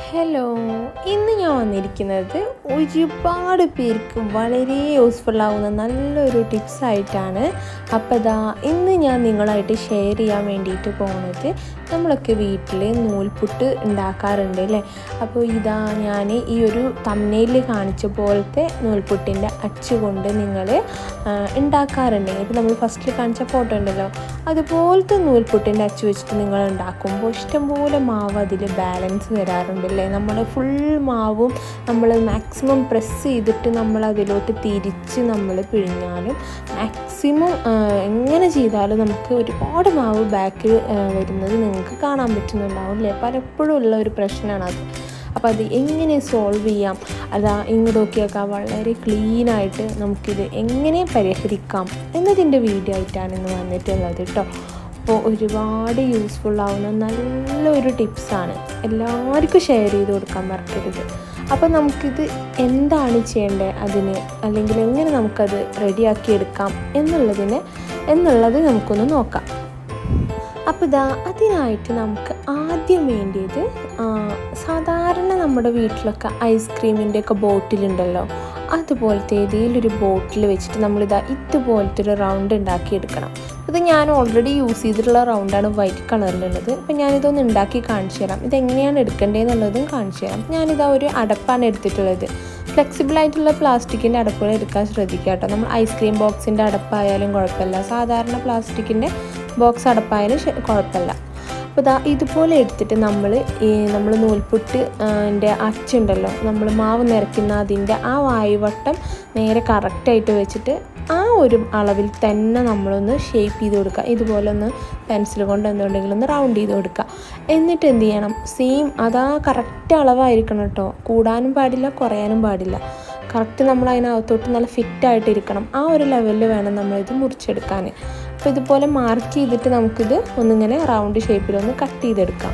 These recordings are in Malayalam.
ഹലോ ഇന്ന് ഞാൻ വന്നിരിക്കുന്നത് ഒരുപാട് പേർക്ക് വളരെ യൂസ്ഫുൾ ആവുന്ന നല്ലൊരു ടിപ്സ് ആയിട്ടാണ് അപ്പോൾ ഇതാ ഇന്ന് ഞാൻ നിങ്ങളായിട്ട് ഷെയർ ചെയ്യാൻ വേണ്ടിയിട്ട് പോകുന്നത് നമ്മളൊക്കെ വീട്ടിൽ നൂൽപുട്ട് ഉണ്ടാക്കാറുണ്ട് അല്ലേ അപ്പോൾ ഇതാ ഞാൻ ഈ ഒരു തമ്മനയിൽ കാണിച്ച പോലത്തെ നൂൽപുട്ടിൻ്റെ അച്ച് കൊണ്ട് നിങ്ങൾ ഉണ്ടാക്കാറുണ്ട് ഇപ്പോൾ നമ്മൾ ഫസ്റ്റിൽ കാണിച്ച ഫോട്ടോ ഉണ്ടല്ലോ അതുപോലത്തെ നൂൽപുട്ടിൻ്റെ അച്ച് വെച്ചിട്ട് നിങ്ങൾ ഉണ്ടാക്കുമ്പോൾ ഇഷ്ടംപോലെ മാവ് അതിൽ ബാലൻസ് വരാറുണ്ട് അല്ലേ നമ്മൾ ഫുൾ മാവും നമ്മൾ മാക്സിമം പ്രസ് ചെയ്തിട്ട് നമ്മൾ അതിലോട്ട് തിരിച്ച് നമ്മൾ പിഴിഞ്ഞാലും മാക്സിമം എങ്ങനെ ചെയ്താലും നമുക്ക് ഒരുപാട് മാവ് ബാക്കിൽ വരുന്നത് നിങ്ങൾക്ക് കാണാൻ പറ്റുന്നുണ്ടാവും അല്ലേ പലപ്പോഴും ഉള്ള ഒരു പ്രശ്നമാണ് അത് അപ്പോൾ അത് എങ്ങനെ സോൾവ് ചെയ്യാം അതാ ഇങ്ങോട്ട് നോക്കിയൊക്കെ വളരെ ക്ലീനായിട്ട് നമുക്കിത് എങ്ങനെ പരിഹരിക്കാം എന്നതിൻ്റെ വീഡിയോ ആയിട്ടാണ് ഇന്ന് വന്നിട്ടുള്ളത് കേട്ടോ അപ്പോൾ ഒരുപാട് യൂസ്ഫുൾ ആവുന്ന നല്ലൊരു ടിപ്സാണ് എല്ലാവർക്കും ഷെയർ ചെയ്ത് കൊടുക്കാൻ മറക്കരുത് അപ്പോൾ നമുക്കിത് എന്താണ് ചെയ്യേണ്ടത് അതിന് അല്ലെങ്കിൽ എങ്ങനെ നമുക്കത് റെഡിയാക്കി എടുക്കാം എന്നുള്ളതിന് എന്നുള്ളത് നമുക്കൊന്ന് നോക്കാം അപ്പോൾ ഇതാ അതിനായിട്ട് നമുക്ക് ആദ്യം വേണ്ടിയത് സാധാരണ നമ്മുടെ വീട്ടിലൊക്കെ ഐസ്ക്രീമിൻ്റെ ഒക്കെ ബോട്ടിലുണ്ടല്ലോ അതുപോലത്തെ ഏതെങ്കിലും ഒരു ബോട്ടിൽ വെച്ചിട്ട് നമ്മളിതാ ഇതുപോലത്തെ ഒരു റൗണ്ട് ഉണ്ടാക്കിയെടുക്കണം ഇത് ഞാൻ ഓൾറെഡി യൂസ് ചെയ്തിട്ടുള്ള റൗണ്ടാണ് വൈറ്റ് കളറിലുള്ളത് അപ്പം ഞാനിതൊന്ന് ഉണ്ടാക്കി കാണിച്ചു തരാം ഇതെങ്ങനെയാണ് എടുക്കേണ്ടതെന്നുള്ളതും കാണിച്ചു തരാം ഞാനിതാ ഒരു അടപ്പാണ് എടുത്തിട്ടുള്ളത് ഫ്ലെക്സിബിൾ ആയിട്ടുള്ള പ്ലാസ്റ്റിക്കിൻ്റെ അടപ്പുകൾ എടുക്കാൻ ശ്രദ്ധിക്കുക കേട്ടോ നമ്മൾ ഐസ്ക്രീം ബോക്സിൻ്റെ അടപ്പായാലും കുഴപ്പമില്ല സാധാരണ പ്ലാസ്റ്റിക്കിൻ്റെ ബോക്സ് അടപ്പായാലും കുഴപ്പമില്ല അപ്പോൾ ഇതാ ഇതുപോലെ എടുത്തിട്ട് നമ്മൾ ഈ നമ്മൾ നൂൽപുട്ട് ൻ്റെ അച്ചുണ്ടല്ലോ നമ്മൾ മാവ് നിറയ്ക്കുന്ന അതിൻ്റെ ആ വായുവട്ടം നേരെ കറക്റ്റായിട്ട് വെച്ചിട്ട് ആ ഒരു അളവിൽ തന്നെ നമ്മളൊന്ന് ഷേപ്പ് ചെയ്ത് കൊടുക്കുക ഇതുപോലെ ഒന്ന് പെൻസിൽ കൊണ്ട് എന്തുകൊണ്ടെങ്കിലും ഒന്ന് റൗണ്ട് ചെയ്ത് കൊടുക്കുക എന്നിട്ട് എന്ത് ചെയ്യണം സെയിം അതാ കറക്റ്റ് അളവായിരിക്കണം കേട്ടോ കൂടാനും പാടില്ല കുറയാനും പാടില്ല കറക്റ്റ് നമ്മൾ അതിനകത്തോട്ട് നല്ല ഫിറ്റായിട്ട് ഇരിക്കണം ആ ഒരു ലെവലിൽ വേണം നമ്മളിത് മുറിച്ചെടുക്കാൻ അപ്പോൾ ഇതുപോലെ മാർക്ക് ചെയ്തിട്ട് നമുക്കിത് ഒന്നിങ്ങനെ റൗണ്ട് ഷേപ്പിലൊന്ന് കട്ട് ചെയ്തെടുക്കാം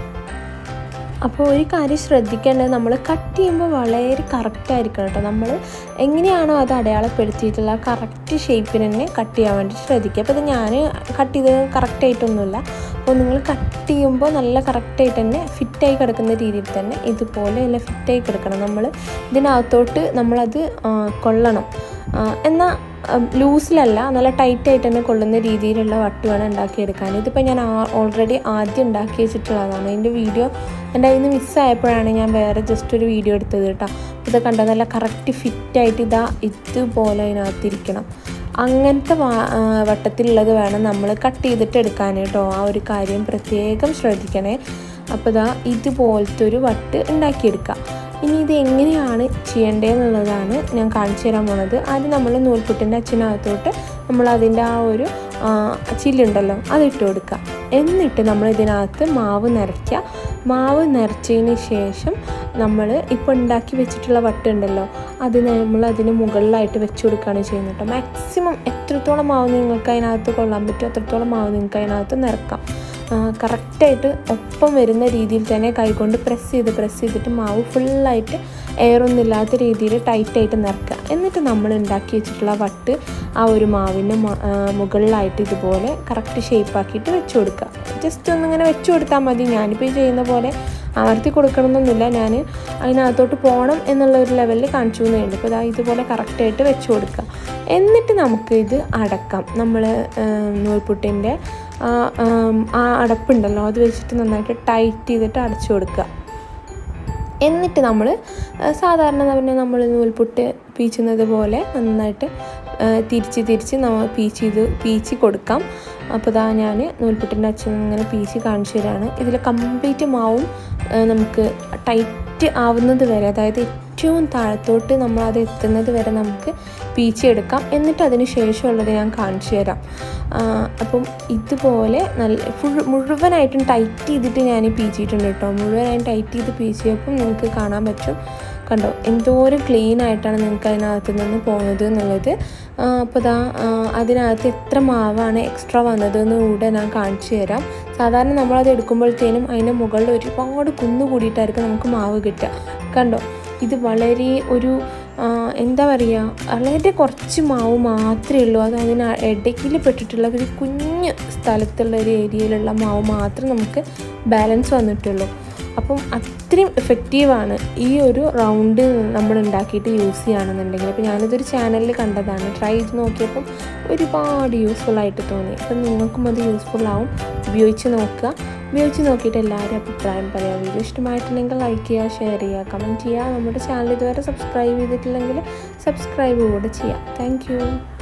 അപ്പോൾ ഒരു കാര്യം ശ്രദ്ധിക്കേണ്ടത് നമ്മൾ കട്ട് ചെയ്യുമ്പോൾ വളരെ കറക്റ്റ് ആയിരിക്കണം കേട്ടോ നമ്മൾ എങ്ങനെയാണോ അത് അടയാളപ്പെടുത്തിയിട്ടുള്ള കറക്റ്റ് ഷേപ്പിന് തന്നെ കട്ട് ചെയ്യാൻ വേണ്ടി ശ്രദ്ധിക്കുക അപ്പോൾ ഇത് ഞാൻ കട്ട് ചെയ്ത് കറക്റ്റായിട്ടൊന്നുമില്ല അപ്പോൾ നിങ്ങൾ കട്ട് ചെയ്യുമ്പോൾ നല്ല കറക്റ്റായിട്ട് തന്നെ ഫിറ്റായി കിടക്കുന്ന രീതിയിൽ തന്നെ ഇതുപോലെ എല്ലാം ഫിറ്റായി കിടക്കണം നമ്മൾ ഇതിനകത്തോട്ട് നമ്മളത് കൊള്ളണം എന്നാൽ ലൂസിലല്ല നല്ല ടൈറ്റായിട്ട് തന്നെ കൊള്ളുന്ന രീതിയിലുള്ള വട്ട് വേണം ഉണ്ടാക്കിയെടുക്കാൻ ഇതിപ്പോൾ ഞാൻ ഓൾറെഡി ആദ്യം ഉണ്ടാക്കി വെച്ചിട്ടുള്ളതാണ് അതിൻ്റെ വീഡിയോ എൻ്റെ കയ്യിൽ നിന്ന് മിസ്സായപ്പോഴാണ് ഞാൻ വേറെ ജസ്റ്റ് ഒരു വീഡിയോ എടുത്തത് കേട്ടോ ഇത് കണ്ട നല്ല കറക്റ്റ് ഫിറ്റായിട്ട് ഇതാ ഇതുപോലെ അതിനകത്തിരിക്കണം അങ്ങനത്തെ വട്ടത്തിലുള്ളത് വേണം നമ്മൾ കട്ട് ചെയ്തിട്ട് എടുക്കാൻ കേട്ടോ ആ ഒരു കാര്യം പ്രത്യേകം ശ്രദ്ധിക്കണേ അപ്പോൾ ഇതാ ഇതുപോലത്തെ ഒരു വട്ട് ഉണ്ടാക്കിയെടുക്കുക ഇനി ഇത് എങ്ങനെയാണ് ചെയ്യേണ്ടതെന്നുള്ളതാണ് ഞാൻ കാണിച്ചു തരാൻ പോണത് ആദ്യം നമ്മൾ നൂൽപുട്ടിൻ്റെ അച്ഛനകത്തോട്ട് നമ്മൾ അതിൻ്റെ ആ ഒരു ചില്ലുണ്ടല്ലോ അതിട്ട് കൊടുക്കുക എന്നിട്ട് നമ്മൾ ഇതിനകത്ത് മാവ് നിറയ്ക്കുക മാവ് നിറച്ചതിന് ശേഷം നമ്മൾ ഇപ്പോൾ ഉണ്ടാക്കി വെച്ചിട്ടുള്ള വട്ടുണ്ടല്ലോ അത് നമ്മൾ അതിന് മുകളിലായിട്ട് വെച്ച് കൊടുക്കുകയാണ് ചെയ്യുന്നത് കേട്ടോ മാക്സിമം എത്രത്തോളം മാവ് നിങ്ങൾക്ക് അതിനകത്ത് കൊള്ളാൻ പറ്റുമോ അത്രത്തോളം മാവ് നിങ്ങൾക്ക് അതിനകത്ത് നിറക്കാം കറക്റ്റായിട്ട് ഒപ്പം വരുന്ന രീതിയിൽ തന്നെ കൈകൊണ്ട് പ്രസ് ചെയ്ത് പ്രസ് ചെയ്തിട്ട് മാവ് ഫുള്ളായിട്ട് എയറൊന്നും ഇല്ലാത്ത രീതിയിൽ ടൈറ്റായിട്ട് നിറക്കുക എന്നിട്ട് നമ്മൾ ഉണ്ടാക്കി വെച്ചിട്ടുള്ള വട്ട് ആ ഒരു മാവിൻ്റെ മുകളിലായിട്ട് ഇതുപോലെ കറക്റ്റ് ഷേപ്പാക്കിയിട്ട് വെച്ച് കൊടുക്കുക ജസ്റ്റ് ഒന്നിങ്ങനെ വെച്ച് കൊടുത്താൽ മതി ഞാനിപ്പോൾ ഈ ചെയ്യുന്ന പോലെ അമർത്തി കൊടുക്കണമെന്നൊന്നുമില്ല ഞാൻ അതിനകത്തോട്ട് പോകണം എന്നുള്ള ഒരു ലെവലിൽ കാണിച്ചു തന്നുണ്ട് അപ്പോൾ ഇതാ ഇതുപോലെ കറക്റ്റായിട്ട് വെച്ച് കൊടുക്കുക എന്നിട്ട് നമുക്ക് ഇത് അടക്കാം നമ്മൾ നൂൽപുട്ടിൻ്റെ ആ അടപ്പുണ്ടല്ലോ അത് വെച്ചിട്ട് നന്നായിട്ട് ടൈറ്റ് ചെയ്തിട്ട് അടച്ചു കൊടുക്കുക എന്നിട്ട് നമ്മൾ സാധാരണ തന്നെ നമ്മൾ നൂൽപുട്ട് പീച്ചുന്നത് പോലെ നന്നായിട്ട് തിരിച്ച് തിരിച്ച് നമ്മൾ പീച്ച് ചെയ്ത് പീച്ച് കൊടുക്കാം അപ്പോൾ ഇതാ ഞാൻ നൂൽപുട്ടിൻ്റെ അച്ഛൻ ഇങ്ങനെ പീച്ച് കാണിച്ചു തരാണ് ഇതിൽ കംപ്ലീറ്റ് മാവും നമുക്ക് ടൈറ്റ് ആവുന്നത് വരെ അതായത് ഏറ്റവും താഴത്തോട്ട് നമ്മൾ അത് എത്തുന്നത് വരെ നമുക്ക് പീച്ചെടുക്കാം എന്നിട്ട് അതിന് ശേഷമുള്ളത് ഞാൻ കാണിച്ചു തരാം അപ്പം ഇതുപോലെ നല്ല ഫുൾ മുഴുവനായിട്ടും ടൈറ്റ് ചെയ്തിട്ട് ഞാൻ പീച്ചിട്ടുണ്ട് കേട്ടോ മുഴുവനായും ടൈറ്റ് ചെയ്ത് പീച്ചിയപ്പം നിങ്ങൾക്ക് കാണാൻ പറ്റും കണ്ടോ എന്തോരം ക്ലീൻ ആയിട്ടാണ് നിങ്ങൾക്ക് അതിനകത്ത് നിന്ന് പോകുന്നത് എന്നുള്ളത് അപ്പോൾ ഇതാ അതിനകത്ത് എത്ര മാവാണ് എക്സ്ട്രാ വന്നതെന്ന് കൂടെ ഞാൻ കാണിച്ചു തരാം സാധാരണ നമ്മളത് എടുക്കുമ്പോഴത്തേനും അതിൻ്റെ മുകളിൽ ഒരുപാട് കുന്നു കൂടിയിട്ടായിരിക്കും നമുക്ക് മാവ് കിട്ടുക കണ്ടോ ഇത് വളരെ ഒരു എന്താ പറയുക വളരെ കുറച്ച് മാവ് മാത്രമേ ഉള്ളൂ അത് അതിന് ഇടയ്ക്കിൽ പെട്ടിട്ടുള്ള ഒരു കുഞ്ഞ് സ്ഥലത്തുള്ള ഒരു ഏരിയയിലുള്ള മാവ് മാത്രം നമുക്ക് ബാലൻസ് വന്നിട്ടുള്ളൂ അപ്പം അത്രയും എഫക്റ്റീവാണ് ഈ ഒരു റൗണ്ട് നമ്മൾ ഉണ്ടാക്കിയിട്ട് യൂസ് ചെയ്യുകയാണെന്നുണ്ടെങ്കിൽ അപ്പോൾ ഞാനിതൊരു ചാനലിൽ കണ്ടതാണ് ട്രൈ ചെയ്ത് നോക്കിയപ്പം ഒരുപാട് യൂസ്ഫുൾ ആയിട്ട് തോന്നി അപ്പം നിങ്ങൾക്കും അത് യൂസ്ഫുൾ ആവും ഉപയോഗിച്ച് നോക്കുക ഉപയോഗിച്ച് നോക്കിയിട്ട് എല്ലാവരും അഭിപ്രായം പറയാം വീഡിയോ ഇഷ്ടമായിട്ടില്ലെങ്കിൽ ലൈക്ക് ചെയ്യുക ഷെയർ ചെയ്യുക കമൻറ്റ് ചെയ്യുക നമ്മുടെ ചാനൽ ഇതുവരെ സബ്സ്ക്രൈബ് ചെയ്തിട്ടില്ലെങ്കിൽ സബ്സ്ക്രൈബ് കൂടെ ചെയ്യാം താങ്ക്